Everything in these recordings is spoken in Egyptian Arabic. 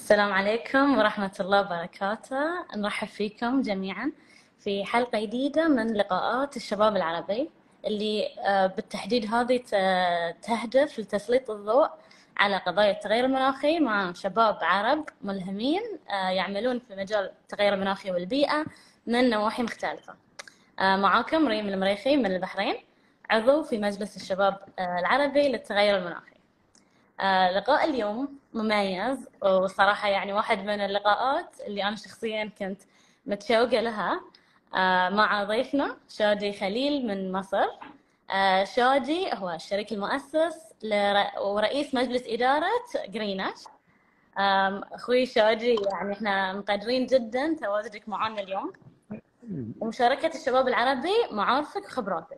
السلام عليكم ورحمة الله وبركاته نرحب فيكم جميعا في حلقة جديدة من لقاءات الشباب العربي اللي آه، بالتحديد هذه ت- تهدف لتسليط الضوء على قضايا التغير المناخي مع شباب عرب ملهمين آه، يعملون في مجال التغير المناخي والبيئة من نواحي مختلفة آه، معاكم ريم المريخي من البحرين عضو في مجلس الشباب آه، العربي للتغير المناخي آه، لقاء اليوم مميز وصراحة يعني واحد من اللقاءات اللي أنا شخصيا كنت متشوقة لها آه، مع ضيفنا شادي خليل من مصر آه، شادي هو الشريك المؤسس لر- ورئيس مجلس إدارة جرينش آم، أخوي شادي يعني إحنا مقدرين جدا تواجدك معنا اليوم ومشاركة الشباب العربي معارفك وخبراتك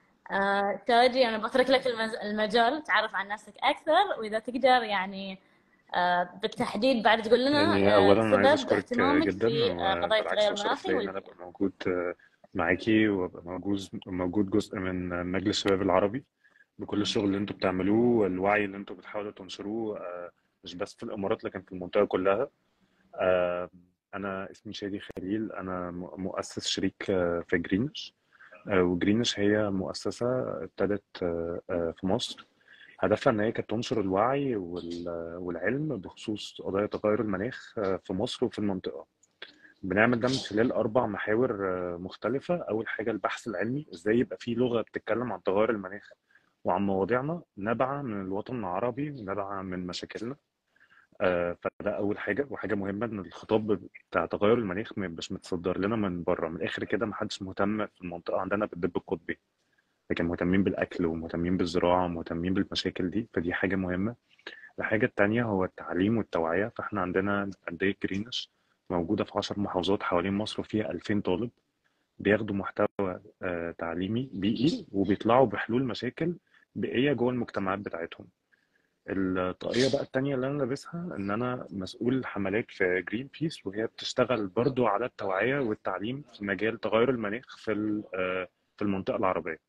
آه، شادي أنا بترك لك المز- المجال تعرف عن نفسك أكثر وإذا تقدر يعني آه، بالتحديد بعد تقول لنا يعني آه، أولا أنا عايز سبب أشكرك اهتمامك جدا في آه، قضايا وبالعكس التغير هو شرف المناخي ليا إن أنا والبيئة أبقى موجود معاكي وأبقى موجود موجود جزء من مجلس الشباب العربي بكل الشغل اللي أنتوا بتعملوه والوعي اللي أنتوا بتحاولوا تنشروه آه، مش بس في الإمارات لكن في المنطقة كلها آه، أنا اسمي شادي خليل أنا م- مؤسس شريك آه، في جرينش آه، وجرينش هي مؤسسة ابتدت آه، آه، في مصر هدفها إن هي كانت تنشر الوعي وال- والعلم بخصوص قضايا تغير المناخ آه، في مصر وفي المنطقة بنعمل ده من خلال أربع محاور آه، مختلفة أول حاجة البحث العلمي إزاي يبقى في لغة بتتكلم عن تغير المناخ وعن مواضيعنا نابعة من الوطن العربي ونابعة من مشاكلنا آه، فده أول حاجة وحاجة مهمة إن الخطاب بتاع تغير المناخ ما يبقاش متصدر لنا من بره من الآخر كده محدش مهتم في المنطقة عندنا بالدب القطبي لكن مهتمين بالأكل ومهتمين بالزراعة ومهتمين بالمشاكل دي فدي حاجة مهمة الحاجة التانية هو التعليم والتوعية فاحنا عندنا أندية جرينش موجودة في عشر محافظات حوالين مصر وفيها 2000 طالب بياخدوا محتوى آه، تعليمي بيئي وبيطلعوا بحلول مشاكل بيئية جوه المجتمعات بتاعتهم الطاقية بقى التانية اللي أنا لابسها إن أنا مسؤول حملات في جرين بيس وهي بتشتغل برضو على التوعية والتعليم في مجال تغير المناخ في ال- آه، في المنطقة العربية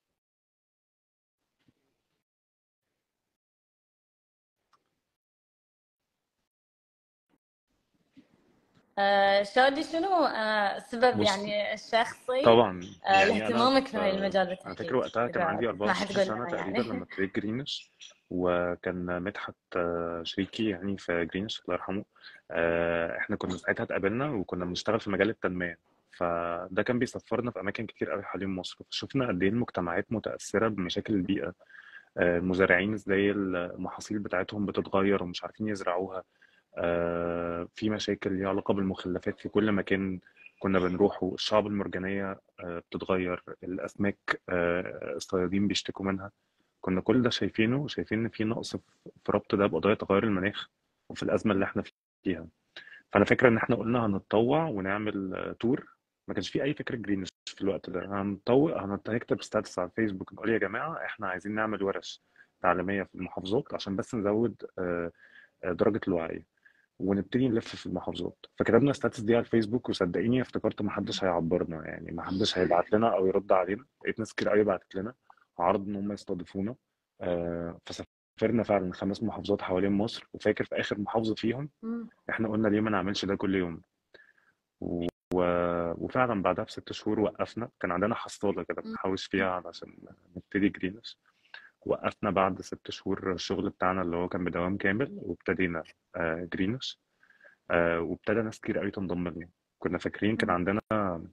آه، شادي شنو آه، السبب بص يعني الشخصي طبعا آه، يعني أنا لاهتمامك في هاي في المجال أنا فاكر بالتحديد وقتها كان إذا عندي تسمح 24 تقول سنة لنا تقريبا يعني لما ابتديت جرينش وكان مدحت آه، شريكي يعني في جرينش الله يرحمه آه، احنا كنا ساعتها اتقابلنا وكنا بنشتغل في مجال التنمية فده كان بيسفرنا في أماكن كتير قوي حوالين مصر فشفنا قد إيه المجتمعات متأثرة بمشاكل البيئة آه، المزارعين ازاي المحاصيل بتاعتهم بتتغير ومش عارفين يزرعوها آه، في مشاكل ليها علاقة بالمخلفات في كل مكان كنا بنروحه الشعب المرجانية آه، بتتغير الأسماك آه، الصيادين بيشتكوا منها كنا كل ده شايفينه وشايفين إن في نقص في في ربط ده بقضايا تغير المناخ وفي الأزمة اللي احنا فيها فأنا فاكرة إن احنا قلنا هنتطوع ونعمل آه، تور ما كانش في أي فكرة جرينش في الوقت ده هنطوع هنت- هنكتب ستاتس على الفيسبوك نقول يا جماعة احنا عايزين نعمل ورش تعليمية في المحافظات عشان بس نزود آه، آه، درجة الوعي ونبتدي نلف في المحافظات فكتبنا ستاتس دي على الفيسبوك وصدقيني افتكرت محدش هيعبرنا يعني محدش هيبعت لنا او يرد علينا لقيت ناس كتير قوي بعتت لنا عرض ان هم يستضيفونا آه، فسافرنا فعلا خمس محافظات حوالين مصر وفاكر في اخر محافظة فيهم مم. احنا قلنا ليه ما نعملش ده كل يوم و... وفعلا بعدها بست شهور وقفنا كان عندنا حصالة كده مم. بنحوش فيها علشان نبتدي جرينش وقفنا بعد ست شهور الشغل بتاعنا اللي هو كان بدوام كامل وابتدينا آه، جرينش آه، وابتدى ناس كتير قوي تنضم لنا كنا فاكرين كان مم. عندنا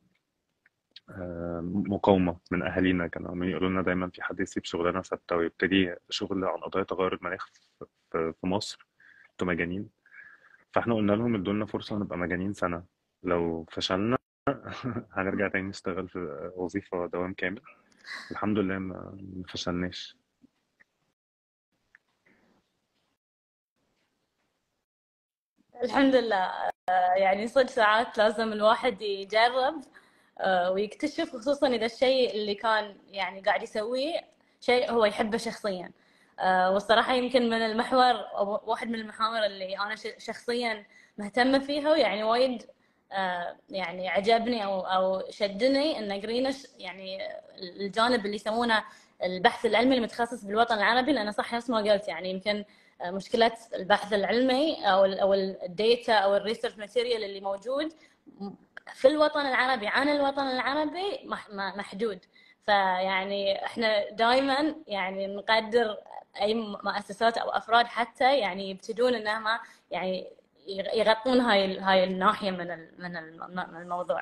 آه، مقاومة من أهالينا كانوا عمالين يقولوا لنا دايما في حد يسيب شغلانة ثابتة ويبتدي شغل عن قضايا تغير المناخ في في- في مصر انتوا مجانين فاحنا قلنا لهم ادوا لنا فرصة نبقى مجانين سنة لو فشلنا هنرجع تاني نشتغل في وظيفة دوام كامل الحمد لله ما ما فشلناش الحمد لله آه، يعني صدق ساعات لازم الواحد يجرب آه، ويكتشف خصوصا إذا الشيء اللي كان يعني قاعد يسويه شيء هو يحبه شخصيا آه، والصراحة يمكن من المحور أو واحد من المحاور اللي أنا ش- شخصيا مهتمة فيها ويعني وايد آه، يعني عجبني أو أو شدني إن جرينش يعني الجانب اللي يسمونه البحث العلمي المتخصص بالوطن العربي لأنه صح نفس ما قلت يعني يمكن مشكله البحث العلمي او ال او الديتا او الريسيرش ماتيريال اللي موجود في الوطن العربي عن الوطن العربي محدود فيعني احنا دائما يعني نقدر اي مؤسسات او افراد حتى يعني يبتدون انهم يعني يغطون هاي هاي الناحيه من من الموضوع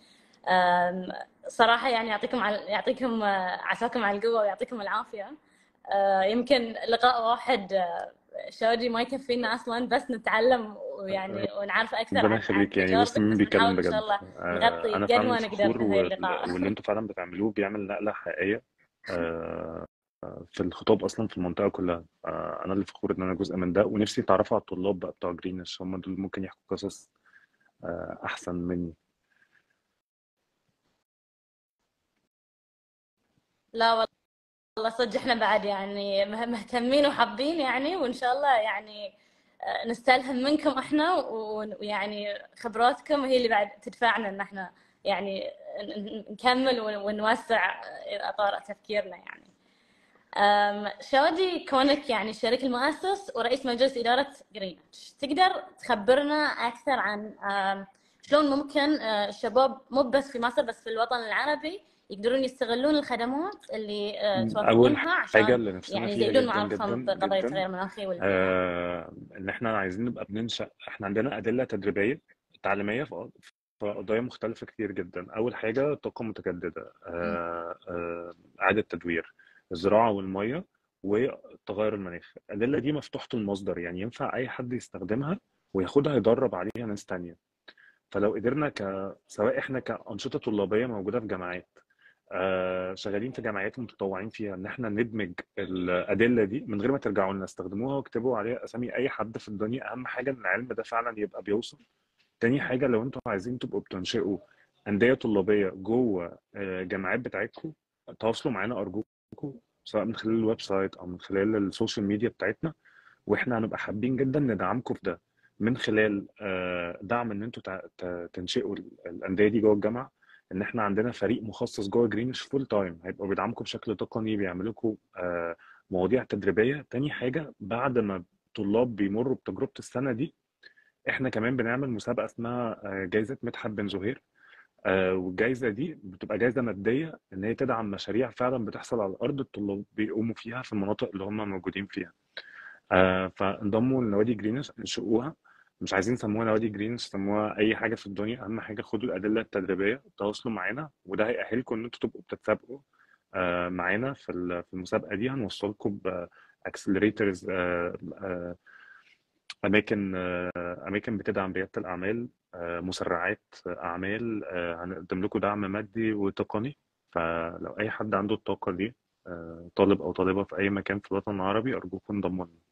صراحه يعني يعطيكم يعطيكم عساكم على القوه ويعطيكم العافيه أه، يمكن لقاء واحد أه، شادي ما يكفينا اصلا بس نتعلم ويعني ونعرف اكثر ربنا يخليك يعني بص مين بيتكلم بجد ان شاء الله آه، نغطي انا قد فعلا ما نقدر في هاي اللقاء واللي انتوا فعلا بتعملوه بيعمل نقله حقيقيه في الخطاب اصلا في المنطقه كلها انا اللي فخور ان انا جزء من ده ونفسي تعرفوا على الطلاب بقى بتوع جرينش هم دول ممكن يحكوا قصص احسن مني لا والله صدق احنا بعد يعني مهتمين وحابين يعني وان شاء الله يعني نستلهم منكم احنا ويعني خبراتكم هي اللي بعد تدفعنا ان احنا يعني نكمل ونوسع اطار تفكيرنا يعني شادي كونك يعني الشريك المؤسس ورئيس مجلس إدارة جرينتش تقدر تخبرنا أكثر عن شلون ممكن الشباب مو بس في مصر بس في الوطن العربي يقدرون يستغلون الخدمات اللي توفرونها عشان حاجه اللي نفسنا يعني فيها يزيدون جدا معرفهم جدا بقضية جدا التغير المناخي والبيئة آه ان احنا عايزين نبقى بننشأ احنا عندنا ادله تدريبيه تعليميه في في قضايا مختلفه كتير جدا اول حاجه طاقه متجدده آه آه اعاده تدوير الزراعه والميه والتغير المناخي الادله دي مفتوحه المصدر يعني ينفع اي حد يستخدمها وياخدها يدرب عليها ناس تانية فلو قدرنا ك... سواء احنا كأنشطة طلابية موجودة في جامعات آه، شغالين في جمعيات متطوعين فيها ان احنا ندمج الادله دي من غير ما ترجعوا لنا استخدموها واكتبوا عليها اسامي اي حد في الدنيا اهم حاجه ان العلم ده فعلا يبقى بيوصل تاني حاجه لو انتوا عايزين تبقوا بتنشئوا انديه طلابيه جوه آه، جامعات بتاعتكم تواصلوا معانا ارجوكم سواء من خلال الويب سايت او من خلال السوشيال ميديا بتاعتنا واحنا هنبقى حابين جدا ندعمكم في ده من خلال آه، دعم ان انتوا تع- ت- تنشئوا الانديه دي جوه الجامعه ان احنا عندنا فريق مخصص جوه جرينش فول تايم هيبقوا بيدعمكم بشكل تقني بيعملوا لكم آه، مواضيع تدريبيه تاني حاجه بعد ما الطلاب بيمروا بتجربه السنه دي احنا كمان بنعمل مسابقه اسمها آه، جائزه مدحت بن زهير آه، والجائزه دي بتبقى جائزه ماديه ان هي تدعم مشاريع فعلا بتحصل على الارض الطلاب بيقوموا فيها في المناطق اللي هم موجودين فيها آه، فانضموا لنوادي جرينش انشئوها مش عايزين يسموها نوادي جرينش سموها اي حاجه في الدنيا اهم حاجه خدوا الادله التدريبيه تواصلوا معانا وده هيأهلكم ان انتوا تبقوا بتتسابقوا آه، معانا في ال- في المسابقه دي هنوصلكم باكسلريتورز اماكن آه، اماكن بتدعم رياده الاعمال آه، مسرعات اعمال آه، هنقدم لكم دعم مادي وتقني فلو اي حد عنده الطاقه دي آه، طالب او طالبه في اي مكان في الوطن العربي ارجوكم انضموا لنا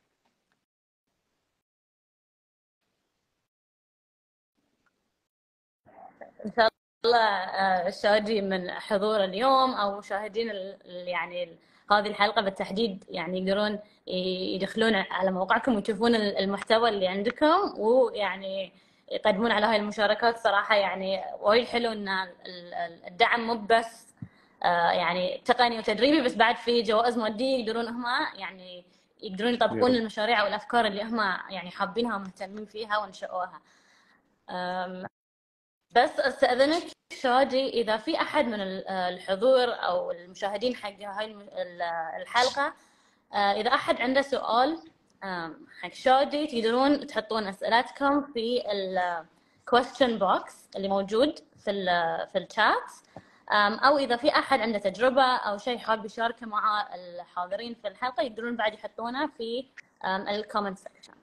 ان شاء الله آه، شادي من حضور اليوم او مشاهدين ال- ال- يعني ال- هذه الحلقه بالتحديد يعني يقدرون ي- يدخلون على موقعكم ويشوفون ال- المحتوى اللي عندكم ويعني يقدمون على هاي المشاركات صراحه يعني وايد حلو ان ال- ال- الدعم مو بس آه، يعني تقني وتدريبي بس بعد في جوائز ماديه يقدرون هم يعني يقدرون يا يطبقون رب المشاريع والافكار اللي هم يعني حابينها ومهتمين فيها ونشأوها أم، بس استاذنك شادي اذا في احد من ال- الحضور او المشاهدين حق هاي الم- ال- الحلقه آه، اذا احد عنده سؤال آم، حق شادي تقدرون تحطون اسئلتكم في ال question box اللي موجود في ال في الشات آم، او اذا في احد عنده تجربه او شيء حاب يشاركه مع الحاضرين في الحلقه يقدرون بعد يحطونه في الكومنت سكشن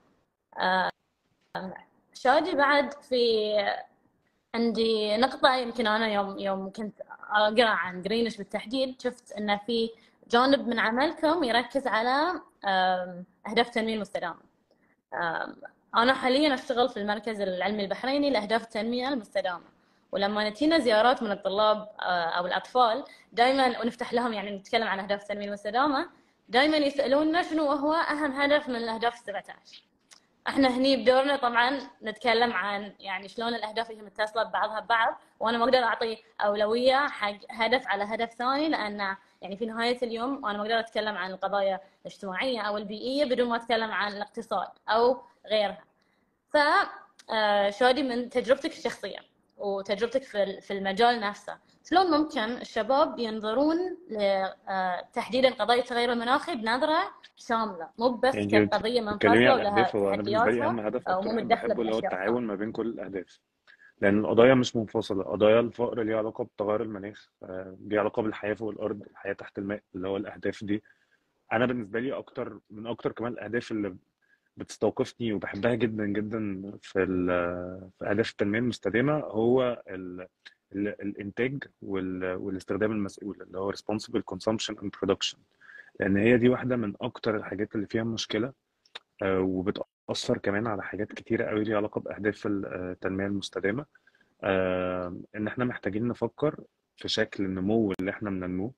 شادي بعد في عندي نقطة يمكن أنا يوم يوم كنت أقرأ عن جرينش بالتحديد شفت إن في جانب من عملكم يركز على آم، أهداف التنمية المستدامة. آم، أنا حاليا أشتغل في المركز العلمي البحريني لأهداف التنمية المستدامة. ولما نتينا زيارات من الطلاب آه، أو الأطفال دائما ونفتح لهم يعني نتكلم عن أهداف التنمية المستدامة دائما يسألوننا شنو هو أهم هدف من الأهداف السبعة احنا هني بدورنا طبعا نتكلم عن يعني شلون الاهداف هي متصله ببعضها ببعض وانا ما اقدر اعطي اولويه حق هدف على هدف ثاني لان يعني في نهايه اليوم انا ما اقدر اتكلم عن القضايا الاجتماعيه او البيئيه بدون ما اتكلم عن الاقتصاد او غيرها ف آه، شادي من تجربتك الشخصيه وتجربتك في في المجال نفسه شلون ممكن الشباب ينظرون لتحديدا قضايا التغير المناخي بنظره شامله مو بس يعني كقضيه بتتكلمي منفصله عن ولها الاهداف هو انا بالنسبه لي اهم تحدياتها هدف او مو اكتر انا متدخله بحبه اللي هو باشياء التعاون ثانيه ما بين كل الاهداف لان القضايا مش منفصله قضايا الفقر ليها علاقه بتغير المناخ آه، ليها علاقه بالحياه فوق الارض الحياه تحت الماء اللي هو الاهداف دي انا بالنسبه لي اكتر من اكتر كمان الاهداف اللي بتستوقفني وبحبها جدا جدا في ال- في اهداف التنميه المستدامه هو ال ال الانتاج وال- والاستخدام المسؤول اللي هو responsible consumption and production لان هي دي واحده من اكتر الحاجات اللي فيها مشكله آه، وبتاثر كمان على حاجات كتيره قوي ليها علاقه باهداف التنميه المستدامه آه، ان احنا محتاجين نفكر في شكل النمو اللي احنا بننموه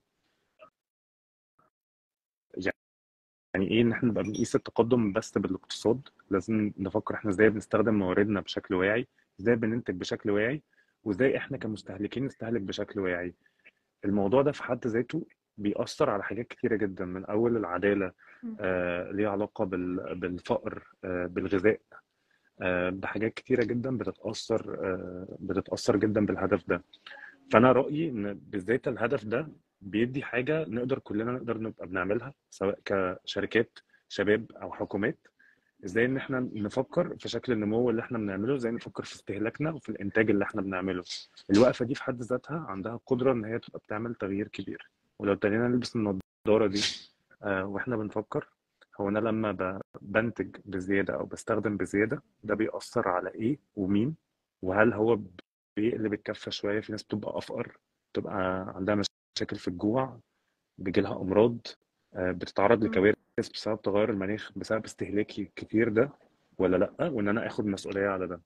يعني ايه ان احنا نبقى بنقيس التقدم بس بالاقتصاد لازم نفكر احنا ازاي بنستخدم مواردنا بشكل واعي ازاي بننتج بشكل واعي وازاي احنا كمستهلكين نستهلك بشكل واعي الموضوع ده في حد ذاته بيأثر على حاجات كتيرة جدا من أول العدالة آه ليها علاقة بال- بالفقر آه بالغذاء آه بحاجات كتيرة جدا بتتأثر آه بتتأثر جدا بالهدف ده فأنا رأيي إن بالذات الهدف ده بيدي حاجة نقدر كلنا نقدر نبقى بنعملها سواء كشركات شباب أو حكومات ازاي ان احنا نفكر في شكل النمو اللي احنا بنعمله ازاي نفكر في استهلاكنا وفي الانتاج اللي احنا بنعمله الوقفه دي في حد ذاتها عندها قدره ان هي تبقى بتعمل تغيير كبير ولو ابتدينا نلبس النضاره دي آه واحنا بنفكر هو انا لما ب- بنتج بزياده او بستخدم بزياده ده بيأثر على ايه ومين وهل هو بيقلب الكفه شويه في ناس بتبقى افقر بتبقى عندها مشاكل في الجوع بيجي لها امراض آه، بتتعرض مم. لكوارث بسبب تغير المناخ بسبب استهلاكي الكتير ده ولا لا وان انا اخد مسؤوليه على ده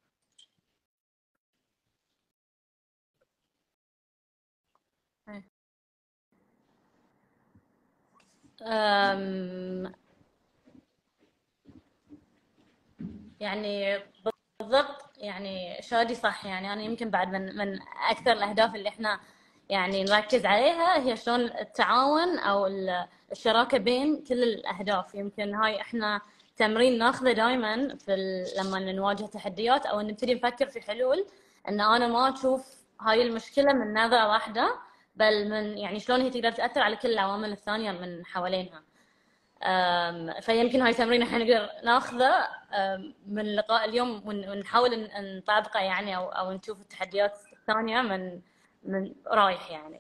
أم، يعني بالضبط يعني شادي صح يعني انا يمكن بعد من من اكثر الاهداف اللي احنا يعني نركز عليها هي شلون التعاون او ال- الشراكه بين كل الاهداف يمكن هاي احنا تمرين ناخذه دائما في ال... لما نواجه تحديات او نبتدي نفكر في حلول ان انا ما اشوف هاي المشكله من نظره واحده بل من يعني شلون هي تقدر تاثر على كل العوامل الثانيه من حوالينها أم، فيمكن هاي تمرين احنا نقدر ناخذه أم، من لقاء اليوم ون- ونحاول ن- نطابقه يعني او او نشوف التحديات الثانيه من من رايح يعني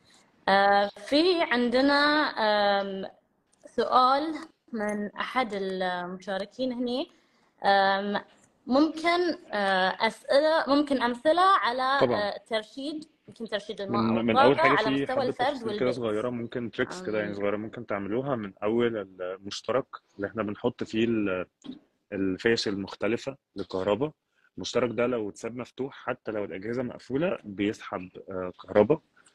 أه، في عندنا أم، سؤال من احد المشاركين هني أم، ممكن أه، اسئله ممكن امثله على طبعا أه، ترشيد يمكن ترشيد الماء او من من اول الطاقه حاجه على في مستوى حبه الفرد تفاصيل كده والبيت صغيره ممكن تريكس كده يعني أم، صغيره ممكن تعملوها من اول المشترك اللي احنا بنحط فيه ال- الفيش المختلفه للكهرباء المشترك ده لو اتساب مفتوح حتى لو الاجهزه مقفوله بيسحب آه، كهرباء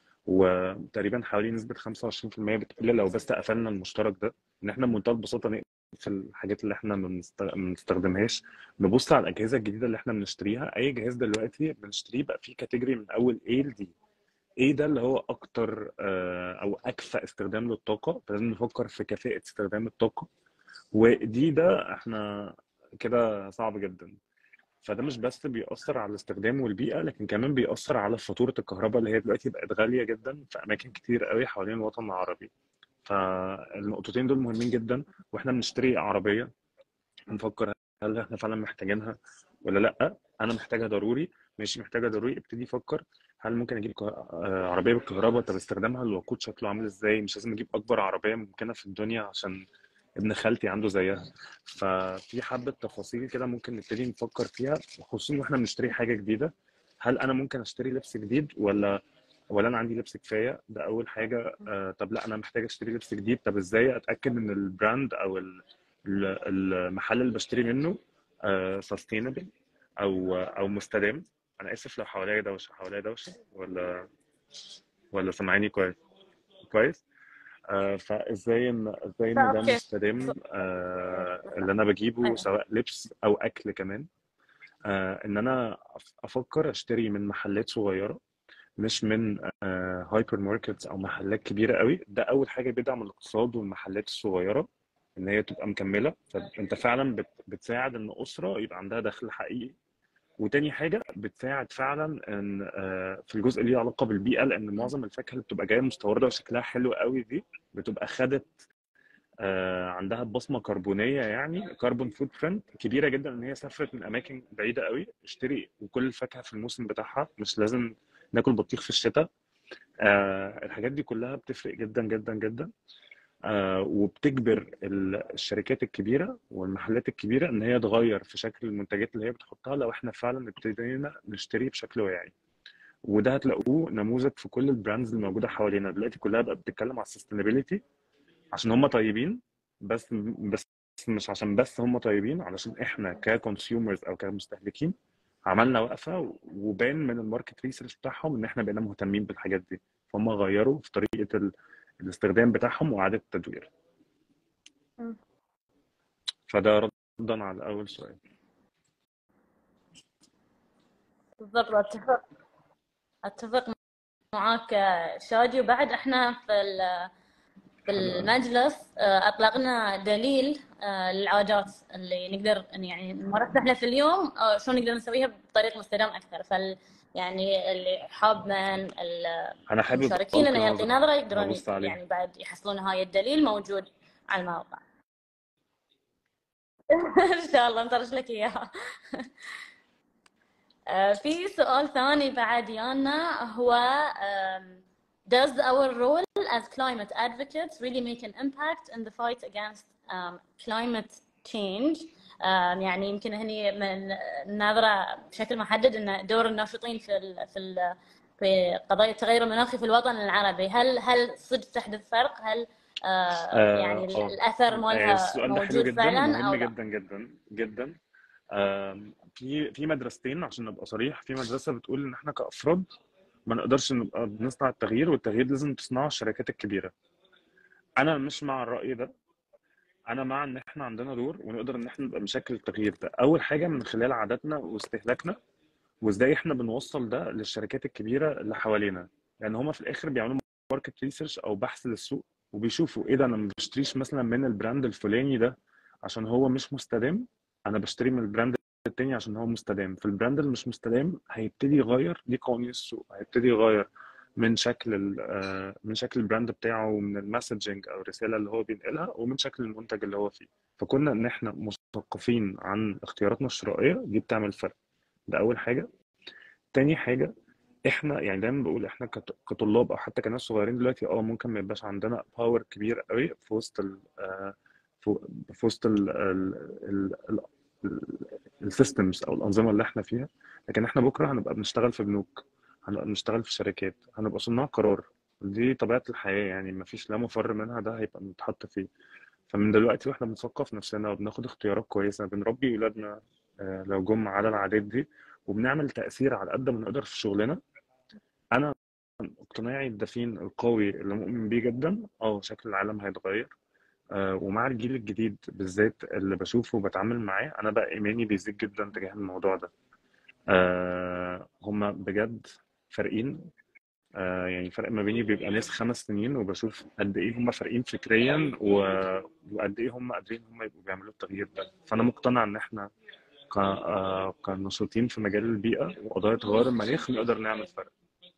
وتقريبا حوالي نسبة 25% بتقل لو بس قفلنا المشترك ده ان احنا بمنتهى البساطة نقفل الحاجات اللي احنا ما بنست- ما بنستخدمهاش نبص على الأجهزة الجديدة اللي احنا بنشتريها أي جهاز دلوقتي بنشتريه بقى فيه كاتيجوري من أول A ل D A ده اللي هو أكتر آه، أو أكفأ استخدام للطاقة فلازم نفكر في كفاءة استخدام الطاقة ودي ده احنا كده صعب جدا فده مش بس بيأثر على الاستخدام والبيئة لكن كمان بيأثر على فاتورة الكهرباء اللي هي دلوقتي بقت غالية جدا في أماكن كتير قوي حوالين الوطن العربي فالنقطتين دول مهمين جدا واحنا بنشتري عربية نفكر هل احنا فعلا محتاجينها ولا لا انا محتاجها ضروري مش محتاجها ضروري ابتدي فكر هل ممكن اجيب كه- آه، عربيه بالكهرباء طب استخدامها الوقود شكله عامل ازاي مش لازم اجيب اكبر عربيه ممكنه في الدنيا عشان ابن خالتي عنده زيها ففي حبه تفاصيل كده ممكن نبتدي نفكر فيها خصوصا واحنا بنشتري حاجه جديده هل انا ممكن اشتري لبس جديد ولا ولا انا عندي لبس كفايه ده اول حاجه آه طب لا انا محتاج اشتري لبس جديد طب ازاي اتاكد ان البراند او ال- ال- المحل اللي بشتري منه سستينبل او او مستدام انا اسف لو حواليا دوشه حواليا دوشه ولا ولا سامعيني كويس كويس آه فازاي ان ازاي لا ان ده اوكي مستدام آه اللي انا بجيبه أيوة. سواء لبس او اكل كمان آه ان انا أف- افكر اشتري من محلات صغيره مش من هايبر ماركتس او محلات كبيره قوي ده اول حاجه بيدعم الاقتصاد والمحلات الصغيره ان هي تبقى مكمله فانت فعلا بت- بتساعد ان اسره يبقى عندها دخل حقيقي وتاني حاجه بتساعد فعلا ان آه، في الجزء اللي له علاقه بالبيئه لان معظم الفاكهه اللي بتبقى جايه مستورده وشكلها حلو قوي دي بتبقى خدت آه، عندها بصمه كربونيه يعني كربون فوت برنت كبيره جدا ان هي سافرت من اماكن بعيده قوي اشتري وكل الفاكهه في الموسم بتاعها مش لازم ناكل بطيخ في الشتاء آه، الحاجات دي كلها بتفرق جدا جدا جدا آه، وبتجبر ال- الشركات الكبيره والمحلات الكبيره ان هي تغير في شكل المنتجات اللي هي بتحطها لو احنا فعلا ابتدينا نشتري بشكل واعي وده هتلاقوه نموذج في كل البراندز اللي موجوده حوالينا دلوقتي كلها بقت بتتكلم على السستينابيلتي عشان هم طيبين بس بس مش عشان بس هم طيبين علشان احنا ككونسيومرز او كمستهلكين عملنا وقفه وبان من الماركت ريسيرش بتاعهم ان احنا بقينا مهتمين بالحاجات دي فهم غيروا في طريقه ال... الاستخدام بتاعهم واعاده التدوير مم. فده ردا على اول سؤال بالضبط اتفق اتفق معاك آه، شادي وبعد احنا في ال- في حلو قوي المجلس آه، اطلقنا دليل آه، للعادات اللي نقدر يعني نمارسها احنا في اليوم آه، شلون نقدر نسويها بطريقه مستدام اكثر فال يعني اللي حاب من ال- انا حابب المشاركين انه القي يلقي نظره نظره يقدرون هبص عليه يعني بعد يحصلون هاي الدليل موجود على الموقع ان شاء الله نطرش لك اياها آه، في سؤال ثاني بعد يانا هو um, Does our role as climate advocates really make an impact in the fight against um, climate change? um, يعني يمكن هني من النظرة بشكل محدد أن دور الناشطين في ال في ال في قضايا التغير المناخي في الوطن العربي هل هل صدق تحدث فرق؟ هل آه، يعني ال- اه الأثر آه، مالها السؤال ده حلو موجود جدا فعلا ومهم أو لا؟ جدا جدا جدا آم، في في مدرستين عشان نبقى صريح في مدرسه بتقول ان احنا كافراد ما نقدرش نبقى بنصنع التغيير والتغيير لازم تصنعه الشركات الكبيره انا مش مع الراي ده انا مع ان احنا عندنا دور ونقدر ان احنا نبقى بنشكل التغيير ده اول حاجه من خلال عاداتنا واستهلاكنا وازاي احنا بنوصل ده للشركات الكبيره اللي حوالينا لان هما في الاخر بيعملوا ماركت ريسيرش او بحث للسوق وبيشوفوا ايه ده انا ما بشتريش مثلا من البراند الفلاني ده عشان هو مش مستدام انا بشتري من البراند التاني عشان هو مستدام فالبراند اللي مش مستدام هيبتدي يغير دي قوانين السوق هيبتدي يغير من شكل ال- آه، من شكل البراند بتاعه ومن المسجنج او الرساله اللي هو بينقلها ومن شكل المنتج اللي هو فيه فكنا ان احنا مثقفين عن اختياراتنا الشرائيه دي بتعمل فرق ده اول حاجه تاني حاجه احنا يعني دايما بقول احنا كط- كطلاب او حتى كناس صغيرين دلوقتي اه ممكن ما يبقاش عندنا باور كبير قوي في وسط ال آه، في في وسط السيستمز او الانظمه اللي احنا فيها لكن احنا بكره هنبقى بنشتغل في بنوك هنبقى بنشتغل في شركات هنبقى صناع قرار دي طبيعه الحياه يعني ما فيش لا مفر منها ده هيبقى بنتحط فيه فمن دلوقتي واحنا بنثقف نفسنا وبناخد اختيارات كويسه بنربي ولادنا آه، لو جم على العادات دي وبنعمل تاثير على قد ما نقدر في شغلنا انا اقتناعي الدفين القوي اللي مؤمن بيه جدا اه شكل العالم هيتغير آه، ومع الجيل الجديد بالذات اللي بشوفه وبتعامل معاه انا بقى ايماني بيزيد جدا تجاه الموضوع ده آه، هما بجد فارقين آه، يعني فرق ما بيني بيبقى ناس خمس سنين وبشوف قد ايه هم فارقين فكريا و- وقد ايه هم قادرين هم يبقوا بيعملوا التغيير ده فانا مقتنع ان احنا ك- آه، كنشيطين في مجال البيئه وقضايا تغير المناخ نقدر نعمل فرق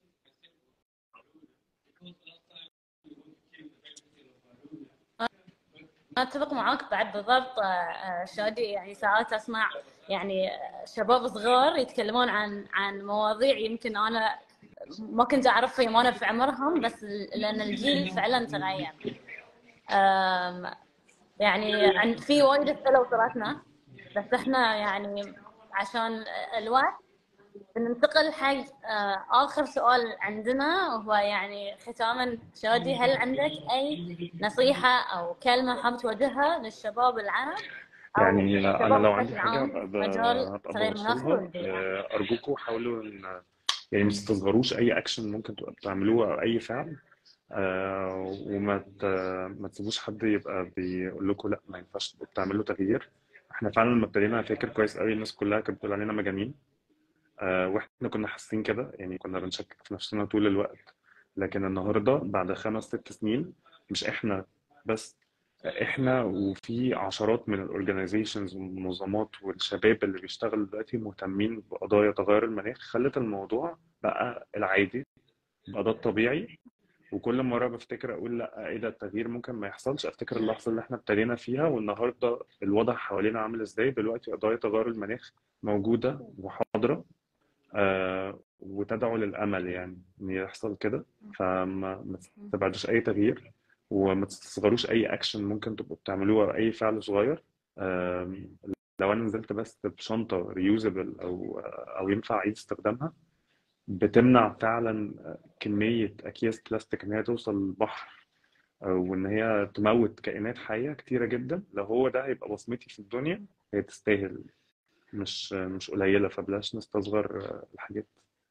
اتفق معاك بعد بالضبط آه، آه، شادي يعني ساعات اسمع يعني آه، شباب صغار يتكلمون عن عن مواضيع يمكن انا ما كنت اعرفها يوم انا في عمرهم بس ل- لان الجيل فعلا تغير آم، يعني عن في وايد اسئله وصلتنا بس احنا يعني عشان الوقت بننتقل حق آه، آخر سؤال عندنا وهو يعني ختاما شادي هل عندك أي نصيحة أو كلمة حاب توجهها للشباب العرب أو يعني انا الشباب لو عندي بشكل حاجه عام هبقى مجال هبقى التغير المناخي بوصلها والبيئة آه، ارجوكم حاولوا ان يعني ما تستصغروش اي اكشن ممكن تبقى بتعملوه او اي فعل آه، وما ت... ما تسيبوش حد يبقى بيقول لكم لا ما ينفعش تبقوا بتعملوا تغيير احنا فعلا لما ابتدينا فاكر كويس قوي الناس كلها كانت بتقول علينا مجانين آه، واحنا كنا حاسين كده يعني كنا بنشكك في نفسنا طول الوقت لكن النهارده بعد خمس ست سنين مش احنا بس احنا وفي عشرات من الاورجنايزيشنز والمنظمات والشباب اللي بيشتغلوا دلوقتي مهتمين بقضايا تغير المناخ خلت الموضوع بقى العادي بقى ده الطبيعي وكل مرة بفتكر أقول لأ إيه ده التغيير ممكن ما يحصلش أفتكر اللحظة اللي إحنا ابتدينا فيها والنهاردة الوضع حوالينا عامل إزاي دلوقتي قضايا تغير المناخ موجودة وحاضرة آه وتدعو للأمل يعني إن يحصل كده فما ما تستبعدوش أي تغيير وما تستصغروش أي أكشن ممكن تبقوا بتعملوه أو أي فعل صغير آم، لو أنا نزلت بس بشنطة ريوزبل أو أو ينفع أعيد استخدامها بتمنع فعلا كمية أكياس بلاستيك إن هي توصل للبحر وإن هي تموت كائنات حية كتيرة جدا لو هو ده هيبقى بصمتي في الدنيا هي تستاهل مش مش قليلة فبلاش نستصغر الحاجات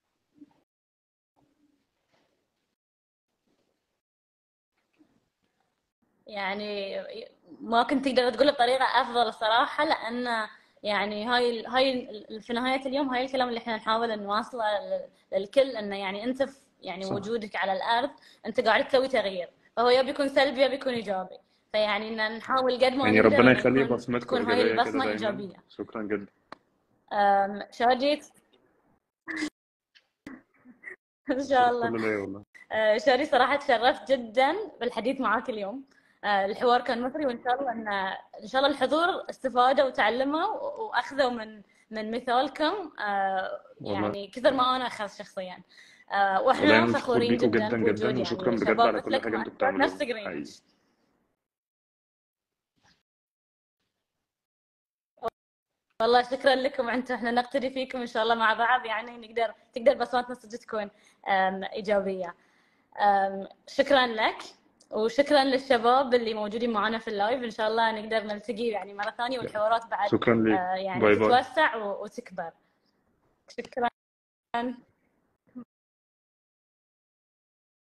يعني ما كنت تقدر تقولها بطريقة أفضل الصراحة لأن يعني هاي هاي في نهاية اليوم هاي الكلام اللي احنا نحاول نواصله للكل انه يعني انت في يعني صح وجودك على الارض انت قاعد تسوي تغيير فهو يا بيكون سلبي يا بيكون ايجابي فيعني ان نحاول قد ما يعني نقدر ربنا ان يخلي يكون بصمتكم تكون هاي إيجابية كده البصمة دايما ايجابية شكرا جدا أم، شادي ان شاء الشرف الله كله ليا والله أه، شادي صراحة تشرفت جدا بالحديث معاك اليوم أه، الحوار كان مثري وان شاء الله ان ان شاء الله الحضور استفادوا وتعلموا و- واخذوا من من مثالكم أه، والله يعني كثر ما انا اخذت شخصيا أه، والله واحنا أنا فخور فخورين بيكم جدا جدا بوجود جدا وشكرا يعني بجد شباب على كل مثلك حاجة أنتوا وأشباب نفس بتعملوها حقيقي جرينتش والله شكرا لكم انتم احنا نقتدي فيكم ان شاء الله مع بعض يعني نقدر تقدر بصمتنا صدق تكون أم، ايجابيه أم، شكرا لك وشكرا للشباب اللي موجودين معنا في اللايف ان شاء الله نقدر نلتقي يعني مره ثانيه والحوارات بعد شكرا ليك آه، يعني باي باي تتوسع و- وتكبر شكرا